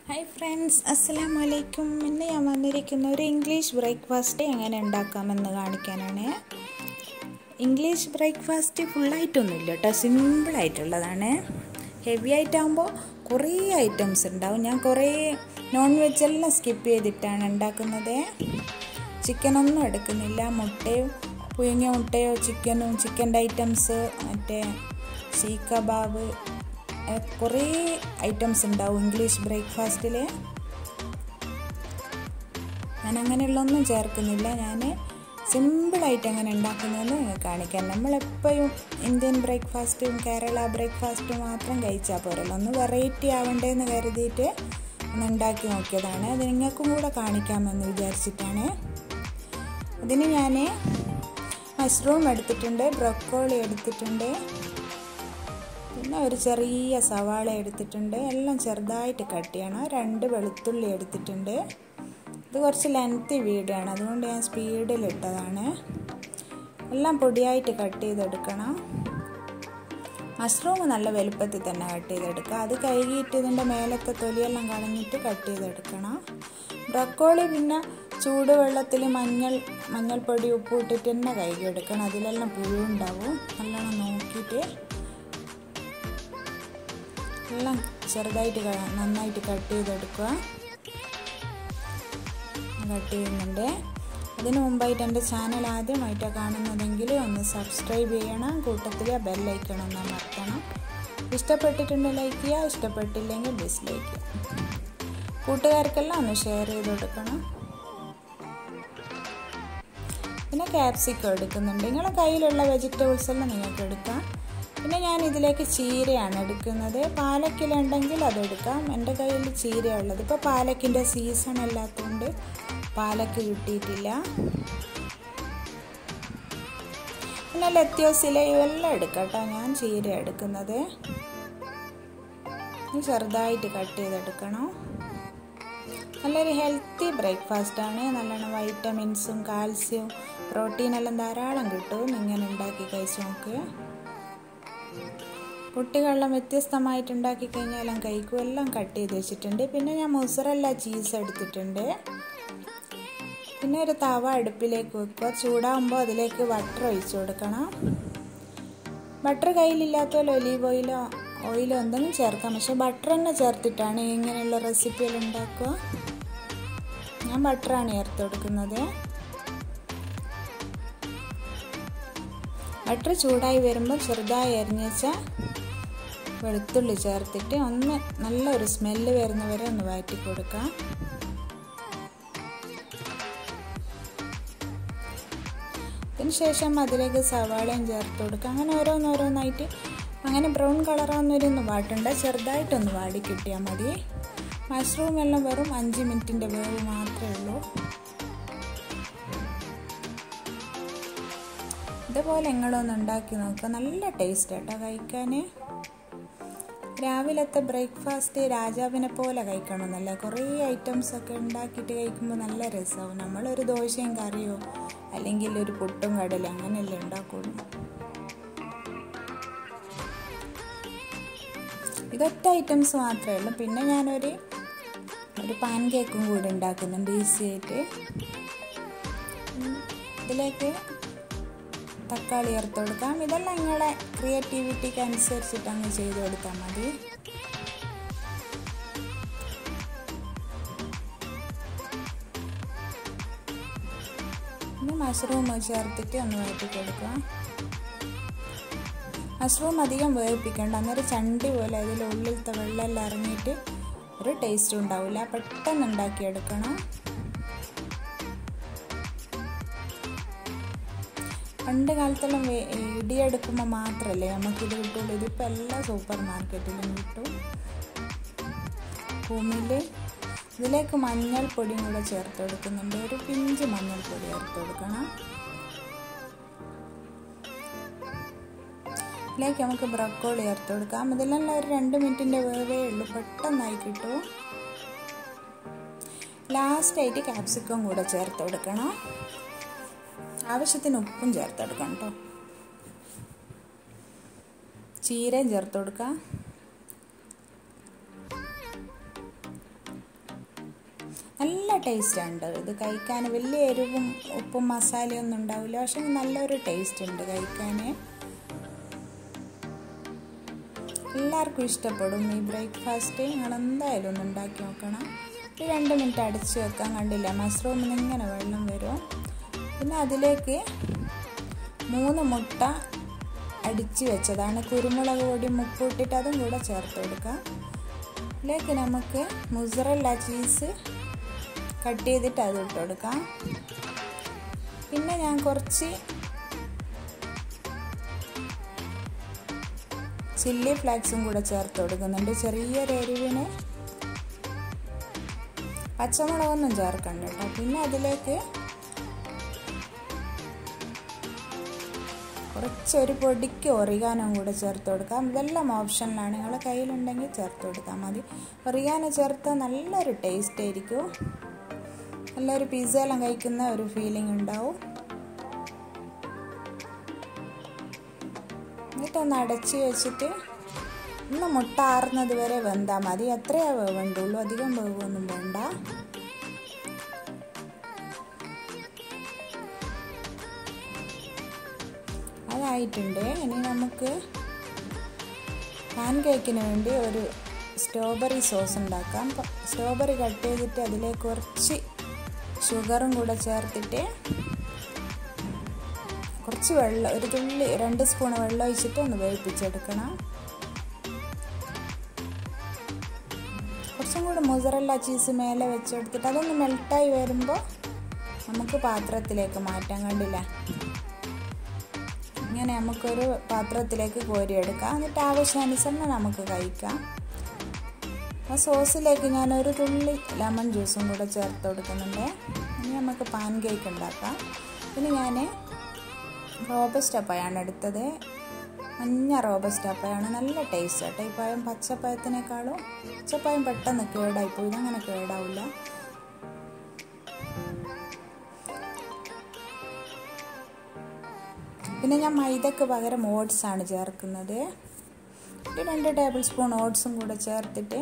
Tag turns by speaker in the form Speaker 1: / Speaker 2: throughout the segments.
Speaker 1: hi friends അസ്സലാമു അലൈക്കും ഇന്ന് ഞാൻ വന്നിരിക്കുന്ന ഒരു ഇംഗ്ലീഷ് ബ്രേക്ക്ഫാസ്റ്റ് എങ്ങനെ ഉണ്ടാക്കാമെന്ന് കാണിക്കാനാണ് ഇംഗ്ലീഷ് ബ്രേക്ക്ഫാസ്റ്റ് ഫുള്ളായിട്ടൊന്നുമില്ല കേട്ടോ സിമ്പിളായിട്ടുള്ളതാണ് ഹെവി ആയിട്ടാകുമ്പോൾ കുറേ ഐറ്റംസ് ഉണ്ടാവും ഞാൻ കുറേ നോൺ വെജ് എല്ലാം സ്കിപ്പ് ചെയ്തിട്ടാണ് ഉണ്ടാക്കുന്നത് ചിക്കനൊന്നും എടുക്കുന്നില്ല മുട്ടയും പുഴുങ്ങിയ മുട്ടയോ ചിക്കനും ചിക്കൻ്റെ ഐറ്റംസ് മറ്റേ സീ കബാബ് കുറേ ഐറ്റംസ് ഉണ്ടാവും ഇംഗ്ലീഷ് ബ്രേക്ക്ഫാസ്റ്റിൽ ഞാൻ അങ്ങനെയുള്ളൊന്നും ചേർക്കുന്നില്ല ഞാൻ സിമ്പിളായിട്ട് എങ്ങനെ ഉണ്ടാക്കുന്നതെന്ന് നിങ്ങൾക്ക് കാണിക്കാം നമ്മളെപ്പോഴും ഇന്ത്യൻ ബ്രേക്ക്ഫാസ്റ്റും കേരള ബ്രേക്ക്ഫാസ്റ്റും മാത്രം കഴിച്ചാൽ പോരല്ലോ ഒന്ന് വെറൈറ്റി ആവണ്ടേന്ന് കരുതിയിട്ട് ഒന്ന് ഉണ്ടാക്കി നോക്കിയതാണ് അത് നിങ്ങൾക്കും കൂടെ കാണിക്കാമെന്ന് വിചാരിച്ചിട്ടാണ് അതിന് ഞാൻ മഷ്റൂം എടുത്തിട്ടുണ്ട് ബ്രൊക്കോളി എടുത്തിട്ടുണ്ട് പിന്നെ ഒരു ചെറിയ സവാള എടുത്തിട്ടുണ്ട് എല്ലാം ചെറുതായിട്ട് കട്ട് ചെയ്യണം രണ്ട് വെളുത്തുള്ളി എടുത്തിട്ടുണ്ട് ഇത് കുറച്ച് ലെങ്തി വീഡിയോ ആണ് അതുകൊണ്ട് ഞാൻ സ്പീഡിൽ ഇട്ടതാണ് എല്ലാം പൊടിയായിട്ട് കട്ട് ചെയ്തെടുക്കണം മഷ്റൂം നല്ല വലുപ്പത്തിൽ തന്നെ കട്ട് ചെയ്തെടുക്കുക അത് കഴുകിയിട്ട് ഇതിൻ്റെ മേലത്തെ തൊലിയെല്ലാം കളഞ്ഞിട്ട് കട്ട് ചെയ്തെടുക്കണം ബ്രക്കോളി പിന്നെ ചൂടുവെള്ളത്തിൽ മഞ്ഞൾ മഞ്ഞൾപ്പൊടി ഉപ്പ് ഇട്ടിട്ട് തന്നെ കഴുകി എടുക്കണം അതിലെല്ലാം പുഴുണ്ടാവും നല്ലോണം നോക്കിയിട്ട് എല്ലാം ചെറുതായിട്ട് നന്നായിട്ട് കട്ട് ചെയ്തെടുക്കുക കട്ട് ചെയ്യുന്നുണ്ട് അതിനു മുമ്പായിട്ട് എൻ്റെ ചാനൽ ആദ്യമായിട്ടാണ് കാണുന്നതെങ്കിൽ ഒന്ന് സബ്സ്ക്രൈബ് ചെയ്യണം കൂട്ടത്തിൽ ബെല്ലൈക്കണം ഒന്ന് അമർത്തണം ഇഷ്ടപ്പെട്ടിട്ടുണ്ട് ലൈക്ക് ചെയ്യുക ഇഷ്ടപ്പെട്ടില്ലെങ്കിൽ ഡിസ്ലൈക്ക് ചെയ്യുക കൂട്ടുകാർക്കെല്ലാം ഒന്ന് ഷെയർ ചെയ്ത് കൊടുക്കണം പിന്നെ ക്യാപ്സിക്കം എടുക്കുന്നുണ്ട് നിങ്ങളുടെ കയ്യിലുള്ള വെജിറ്റബിൾസ് എല്ലാം നിങ്ങൾക്ക് എടുക്കാം പിന്നെ ഞാൻ ഇതിലേക്ക് ചീരയാണ് എടുക്കുന്നത് പാലക്കിലുണ്ടെങ്കിൽ അതെടുക്കാം എൻ്റെ കയ്യിൽ ചീരയുള്ളത് ഇപ്പോൾ പാലക്കിൻ്റെ സീസൺ അല്ലാത്തതുകൊണ്ട് പാലക്ക് കിട്ടിയിട്ടില്ല പിന്നെ ലത്യോസിലെ ഇവെല്ലാം എടുക്കാം കേട്ടോ ഞാൻ ചീര എടുക്കുന്നത് ചെറുതായിട്ട് കട്ട് ചെയ്തെടുക്കണം നല്ലൊരു ഹെൽത്തി ബ്രേക്ക്ഫാസ്റ്റാണ് നല്ലോണം വൈറ്റമിൻസും കാൽസ്യവും പ്രോട്ടീനെല്ലാം ധാരാളം കിട്ടും ഇങ്ങനെ ഉണ്ടാക്കി കഴിച്ച് നോക്ക് കുട്ടികളെല്ലാം വ്യത്യസ്തമായിട്ട് ഉണ്ടാക്കി കഴിഞ്ഞാലും കഴിക്കും എല്ലാം കട്ട് ചെയ്ത് വെച്ചിട്ടുണ്ട് പിന്നെ ഞാൻ മൊസറല്ല ചീസ് എടുത്തിട്ടുണ്ട് പിന്നെ ഒരു തവ അടുപ്പിലേക്ക് വെക്കുക ചൂടാകുമ്പോൾ അതിലേക്ക് ബട്ടർ ഒഴിച്ചു കൊടുക്കണം ബട്ടർ കയ്യിലില്ലാത്ത ഒലീവ് ഓയിലോ ഓയിലോ എന്തെങ്കിലും ചേർക്കാം പക്ഷെ ബട്ടർ തന്നെ ചേർത്തിട്ടാണ് ഇങ്ങനെയുള്ള റെസിപ്പികൾ ഉണ്ടാക്കുക ഞാൻ ബട്ടറാണ് ചേർത്ത് കൊടുക്കുന്നത് ബട്ടർ ചൂടായി വരുമ്പോൾ ചെറുതായി അരിഞ്ഞ് വെച്ചാൽ വെളുത്തുള്ളി ചേർത്തിട്ട് ഒന്ന് നല്ലൊരു സ്മെല്ല് വരുന്നവരെ ഒന്ന് വഴറ്റി കൊടുക്കാം അതിന് ശേഷം അതിലേക്ക് സവാളയും ചേർത്ത് കൊടുക്കുക അങ്ങനെ ഓരോന്നോരോന്നായിട്ട് അങ്ങനെ ബ്രൗൺ കളറാകുന്നവരൊന്നും വാട്ടണ്ട ചെറുതായിട്ടൊന്ന് വാടി കിട്ടിയാൽ മതി മഷ്റൂം എല്ലാം വെറും അഞ്ച് മിനിറ്റിൻ്റെ വേവ് മാത്രമേ ഉള്ളൂ ഇതുപോലെ നിങ്ങളൊന്ന് ഉണ്ടാക്കി നോക്കുക നല്ല ടേസ്റ്റ് കേട്ടോ കഴിക്കാൻ രാവിലത്തെ ബ്രേക്ക്ഫാസ്റ്റ് രാജാവിനെ പോലെ കഴിക്കണമെന്നല്ല കുറേ ഐറ്റംസ് ഒക്കെ ഉണ്ടാക്കിയിട്ട് കഴിക്കുമ്പോൾ നല്ല രസമാവും നമ്മളൊരു ദോശയും കറിയോ അല്ലെങ്കിൽ ഒരു പുട്ടും കടലും അങ്ങനെയല്ലേ ഉണ്ടാക്കുള്ളൂ ഇതൊറ്റ ഐറ്റംസ് മാത്രമേ ഉള്ളൂ പിന്നെ ഞാനൊരു ഒരു പാൻ കേക്കും കൂടി ഉണ്ടാക്കുന്നുണ്ട് ഈസി ആയിട്ട് ഇതിലേക്ക് തക്കാളി ചേർത്ത് കൊടുക്കാം ഇതെല്ലാം നിങ്ങളെ ക്രിയേറ്റിവിറ്റിക്ക് അനുസരിച്ചിട്ട് അങ്ങ് ചെയ്ത് കൊടുത്താൽ മതി പിന്നെ മഷ്റൂം ചേർത്തിട്ട് ഒന്ന് വഴറ്റി കൊടുക്കുക മഷ്റൂം അധികം വേവിപ്പിക്കണ്ട അന്നേരം ചണ്ടി പോലെ അതിൽ ഉള്ളിലത്തെ വെള്ളമെല്ലാം ഇറങ്ങിയിട്ട് ഒരു ടേസ്റ്റ് ഉണ്ടാവില്ല പെട്ടെന്ന് ഉണ്ടാക്കിയെടുക്കണം പണ്ട് കാലത്തെല്ലാം ഇടിയെടുക്കുമ്പോൾ മാത്രമല്ലേ നമുക്കിത് കിട്ടുള്ളൂ ഇതിപ്പോൾ എല്ലാ സൂപ്പർ മാർക്കറ്റിലും കിട്ടും ഭൂമിയിൽ ഇതിലേക്ക് മഞ്ഞൾപ്പൊടിയും കൂടെ ചേർത്ത് കൊടുക്കുന്നുണ്ട് ഒരു പിഞ്ച് മഞ്ഞൾപ്പൊടി ചേർത്ത് കൊടുക്കണം ഇതിലേക്ക് നമുക്ക് ബ്രക്കോളി ചേർത്ത് കൊടുക്കാം ഇതിലെല്ലാം ഒരു രണ്ട് മിനിറ്റിൻ്റെ വേവേ ഉള്ളൂ പെട്ടെന്നായി കിട്ടും ലാസ്റ്റായിട്ട് ക്യാപ്സിക്കം കൂടെ ചേർത്ത് കൊടുക്കണം ആവശ്യത്തിന് ഉപ്പും ചേർത്തെടുക്കാം കേട്ടോ ചീരയും ചേർത്ത് കൊടുക്കാം നല്ല ടേസ്റ്റ് ഉണ്ട് ഇത് കഴിക്കാൻ വലിയ എരിവും ഉപ്പും മസാലയൊന്നും ഉണ്ടാവില്ല പക്ഷെ നല്ലൊരു ടേസ്റ്റ് ഉണ്ട് കഴിക്കാൻ എല്ലാവർക്കും ഇഷ്ടപ്പെടും ഈ ബ്രേക്ക്ഫാസ്റ്റ് നിങ്ങൾ എന്തായാലും ഒന്ന് ഉണ്ടാക്കി നോക്കണം ഒരു രണ്ട് മിനിറ്റ് അടച്ച് വെക്കാൻ കണ്ടില്ല മഷ്റൂമിൽ നിന്ന് ഇങ്ങനെ വെള്ളം വരും പിന്നെ അതിലേക്ക് മൂന്ന് മുട്ട അടിച്ച് വെച്ചതാണ് കുരുമുളക് പൊടി മുപ്പിട്ടിട്ട് അതും കൂടെ ചേർത്ത് കൊടുക്കാം ഇതിലേക്ക് നമുക്ക് മുസറല്ല ചീസ് കട്ട് ചെയ്തിട്ട് അത് ഇട്ട് കൊടുക്കാം പിന്നെ ഞാൻ കുറച്ച് ചില്ലി ഫ്ലേക്സും കൂടെ ചേർത്ത് കൊടുക്കുന്നുണ്ട് ചെറിയൊരു എരിവിന് പച്ചമുളകൊന്നും ചേർക്കണ്ട കേട്ടോ പിന്നെ അതിലേക്ക് കുറച്ചൊരു പൊടിക്ക് ഒറിഗാനോ കൂടെ ചേർത്ത് കൊടുക്കാം ഇതെല്ലാം ഓപ്ഷനിലാണ് നിങ്ങളുടെ കയ്യിലുണ്ടെങ്കിൽ ചേർത്ത് കൊടുത്താൽ മതി ഒറിഗാനോ ചേർത്താൽ നല്ലൊരു ടേസ്റ്റ് ആയിരിക്കും നല്ലൊരു പിസ്സ എല്ലാം കഴിക്കുന്ന ഒരു ഫീലിംഗ് ഉണ്ടാവും എന്നിട്ടൊന്ന് അടച്ച് വെച്ചിട്ട് ഒന്ന് മുട്ട ആറുന്നത് വരെ വെന്താൽ മതി എത്രയാ വേണ്ടുള്ളൂ അധികം വേവൊന്നും വേണ്ട അതായിട്ടുണ്ട് ഇനി നമുക്ക് പാൻ കേക്കിന് വേണ്ടി ഒരു സ്ട്രോബെറി സോസ് ഉണ്ടാക്കാം സ്ട്രോബെറി കട്ട് ചെയ്തിട്ട് അതിലേക്ക് കുറച്ച് ഷുഗറും കൂടെ ചേർത്തിട്ട് കുറച്ച് വെള്ളം ഒരു തുള്ളി രണ്ട് സ്പൂൺ വെള്ളം ഒഴിച്ചിട്ട് ഒന്ന് വേവിപ്പിച്ചെടുക്കണം കുറച്ചും കൂടി മുസറല്ല ചീസ് മേലെ വെച്ചെടുത്തിട്ട് അതൊന്ന് മെൽട്ടായി വരുമ്പോൾ നമുക്ക് പാത്രത്തിലേക്ക് മാറ്റാൻ കണ്ടില്ല ഇങ്ങനെ നമുക്കൊരു പാത്രത്തിലേക്ക് കോരിയെടുക്കാം എന്നിട്ട് ആവശ്യാനുസരണം നമുക്ക് കഴിക്കാം ആ സോസിലേക്ക് ഞാൻ ഒരു തുള്ളി ലെമൺ ജ്യൂസും കൂടെ ചേർത്ത് കൊടുക്കുന്നുണ്ട് ഇനി നമുക്ക് പാൻ കേക്ക് ഉണ്ടാക്കാം ഇനി ഞാൻ റോബസ്റ്റ് അപ്പയാണ് എടുത്തത് മഞ്ഞ റോബസ്റ്റ് അപ്പയാണ് നല്ല ടേസ്റ്റ് കേട്ടോ ഈ പഴം പച്ചപ്പഴത്തിനേക്കാളും പച്ചപ്പഴം പെട്ടെന്ന് കേടായിപ്പോയി ഇതങ്ങനെ കേടാവില്ല പിന്നെ ഞാൻ മൈദക്ക് പകരം ഓട്സ് ആണ് ചേർക്കുന്നത് ഒരു രണ്ട് ടേബിൾ സ്പൂൺ ഓട്സും കൂടെ ചേർത്തിട്ട്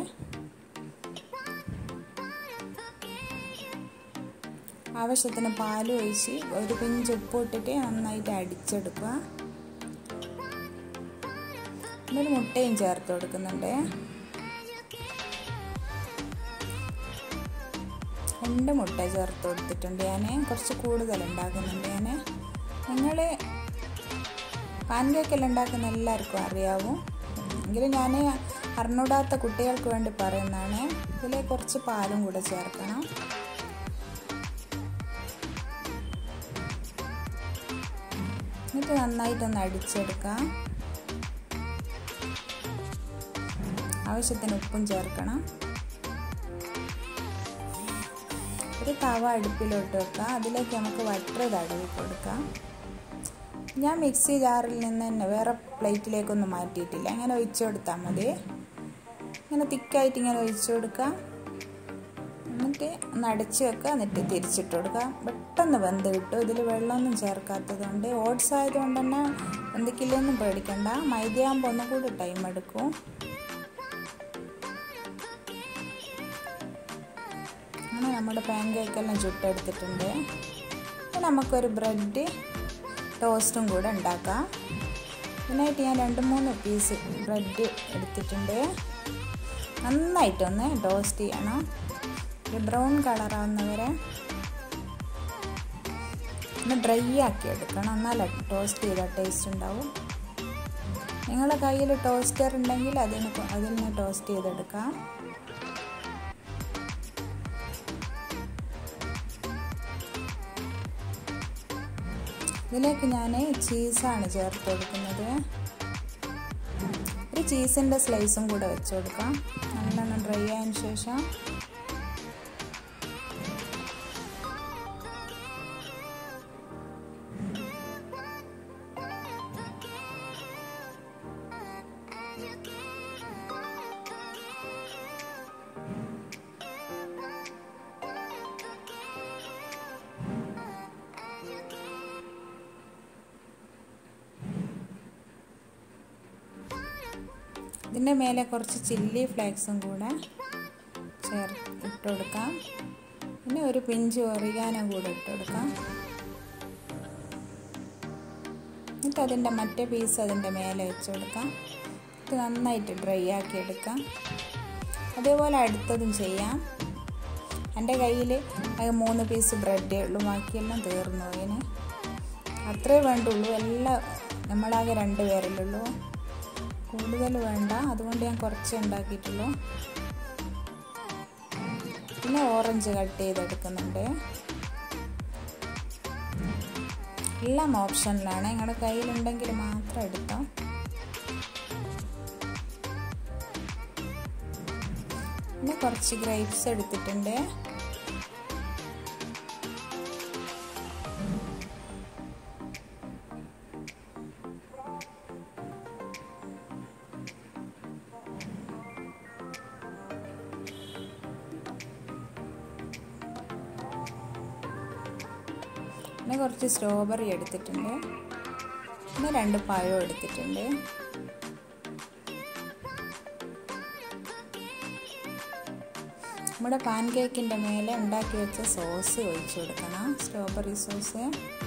Speaker 1: ആവശ്യത്തിന് പാൽ ഒഴിച്ച് ഒരു പിഞ്ച് ഉപ്പ് ഇട്ടിട്ട് നന്നായിട്ട് അടിച്ചെടുക്കുക ഒരു മുട്ടയും ചേർത്ത് കൊടുക്കുന്നുണ്ട് രണ്ട് മുട്ട ചേർത്ത് കൊടുത്തിട്ടുണ്ട് ഞാൻ കുറച്ച് കൂടുതൽ ഉണ്ടാക്കുന്നുണ്ട് ഞാൻ നിങ്ങൾ പാൻ കേക്കെല്ലാം ഉണ്ടാക്കുന്ന എല്ലാവർക്കും അറിയാവും എങ്കിലും ഞാൻ അറിഞ്ഞൂടാത്ത കുട്ടികൾക്ക് വേണ്ടി പറയുന്നതാണ് ഇതിൽ കുറച്ച് പാലും കൂടെ ചേർക്കണം എന്നിട്ട് നന്നായിട്ടൊന്ന് അടിച്ചെടുക്കാം ആവശ്യത്തിന് ഉപ്പും ചേർക്കണം ഒരു തവ അടുപ്പിലോട്ട് വെക്കാം അതിലേക്ക് നമുക്ക് വട്ടർ തടവി കൊടുക്കാം ഞാൻ മിക്സി ജാറിൽ നിന്ന് തന്നെ വേറെ പ്ലേറ്റിലേക്കൊന്നും മാറ്റിയിട്ടില്ല അങ്ങനെ ഒഴിച്ചു കൊടുത്താൽ മതി ഇങ്ങനെ തിക്കായിട്ട് ഇങ്ങനെ ഒഴിച്ചു കൊടുക്കാം എന്നിട്ട് ഒന്ന് അടച്ച് വെക്കുക എന്നിട്ട് തിരിച്ചിട്ട് കൊടുക്കുക പെട്ടെന്ന് വെന്ത് കിട്ടും ഇതിൽ വെള്ളമൊന്നും ചേർക്കാത്തത് കൊണ്ട് ഓട്സ് ആയതുകൊണ്ട് തന്നെ വെന്തിക്കില്ലെന്നും പേടിക്കണ്ട മൈദയാകുമ്പോൾ ഒന്നും കൂടി ടൈം എടുക്കും അങ്ങനെ നമ്മുടെ പാൻ കേക്കെല്ലാം ചുട്ടെടുത്തിട്ടുണ്ട് നമുക്കൊരു ബ്രെഡ് ടോസ്റ്റും കൂടെ ഉണ്ടാക്കാം ഇതിനായിട്ട് ഞാൻ രണ്ട് മൂന്ന് പീസ് ബ്രെഡ് എടുത്തിട്ടുണ്ട് നന്നായിട്ടൊന്ന് ടോസ്റ്റ് ചെയ്യണം ഒരു ബ്രൗൺ കളറാവുന്നവരെ ഒന്ന് ഡ്രൈ ആക്കി എടുക്കണം എന്നാലേ ടോസ്റ്റ് ചെയ്താൽ ടേസ്റ്റ് ഉണ്ടാവും നിങ്ങളുടെ കയ്യിൽ ടോസ്റ്റർ ഉണ്ടെങ്കിൽ അതിന് അതിൽ നിന്ന് ടോസ്റ്റ് ചെയ്തെടുക്കാം ഇതിലേക്ക് ഞാൻ ചീസാണ് ചേർത്ത് കൊടുക്കുന്നത് ഒരു ചീസിൻ്റെ സ്ലൈസും കൂടെ വെച്ച് കൊടുക്കാം നല്ലോണം ഡ്രൈ ആയതിനു ശേഷം ഇതിൻ്റെ മേലെ കുറച്ച് ചില്ലി ഫ്ലേക്സും കൂടെ ചേർ ഇട്ട് കൊടുക്കാം പിന്നെ ഒരു പിഞ്ച് ഒറിഗാനോ കൂടെ ഇട്ട് കൊടുക്കാം എന്നിട്ട് അതിൻ്റെ മറ്റേ പീസ് അതിൻ്റെ മേലെ വെച്ച് കൊടുക്കാം ഇത് നന്നായിട്ട് ഡ്രൈ ആക്കി എടുക്കാം അതേപോലെ അടുത്തതും ചെയ്യാം എൻ്റെ കയ്യിൽ മൂന്ന് പീസ് ബ്രെഡേ ഉള്ളൂ ബാക്കിയെല്ലാം തീർന്നു അതിന് അത്രേ വേണ്ടുള്ളൂ എല്ലാം നമ്മളാകെ രണ്ട് പേരല്ലുള്ളൂ കൂടുതൽ വേണ്ട അതുകൊണ്ട് ഞാൻ കുറച്ച് ഉണ്ടാക്കിയിട്ടുള്ളൂ പിന്നെ ഓറഞ്ച് കട്ട് ചെയ്തെടുക്കുന്നുണ്ട് എല്ലാം ഓപ്ഷനിലാണ് നിങ്ങളുടെ കയ്യിലുണ്ടെങ്കിൽ മാത്രം എടുക്കാം പിന്നെ കുറച്ച് ഗ്രേപ്സ് എടുത്തിട്ടുണ്ട് പിന്നെ കുറച്ച് സ്ട്രോബെറി എടുത്തിട്ടുണ്ട് പിന്നെ രണ്ട് പഴം എടുത്തിട്ടുണ്ട് നമ്മുടെ പാൻ കേക്കിൻ്റെ മേലെ ഉണ്ടാക്കി വെച്ച സോസ് ഒഴിച്ചു കൊടുക്കണം സ്ട്രോബെറി സോസ്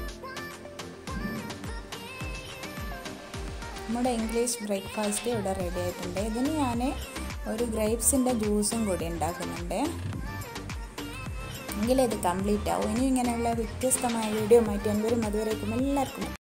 Speaker 1: നമ്മുടെ ഇംഗ്ലീഷ് ബ്രേക്ക്ഫാസ്റ്റ് ഇവിടെ റെഡി ആയിട്ടുണ്ട് ഇതിന് ഞാൻ ഒരു ഗ്രേപ്സിൻ്റെ ജ്യൂസും കൂടി ഉണ്ടാക്കുന്നുണ്ട് എങ്കിലേ ഇത് കംപ്ലീറ്റ് ആവും ഇനി ഇങ്ങനെയുള്ള വ്യത്യസ്തമായ വീഡിയോ ആയിട്ട് ഞാൻ വരും അതുവരേക്കും എല്ലാവർക്കും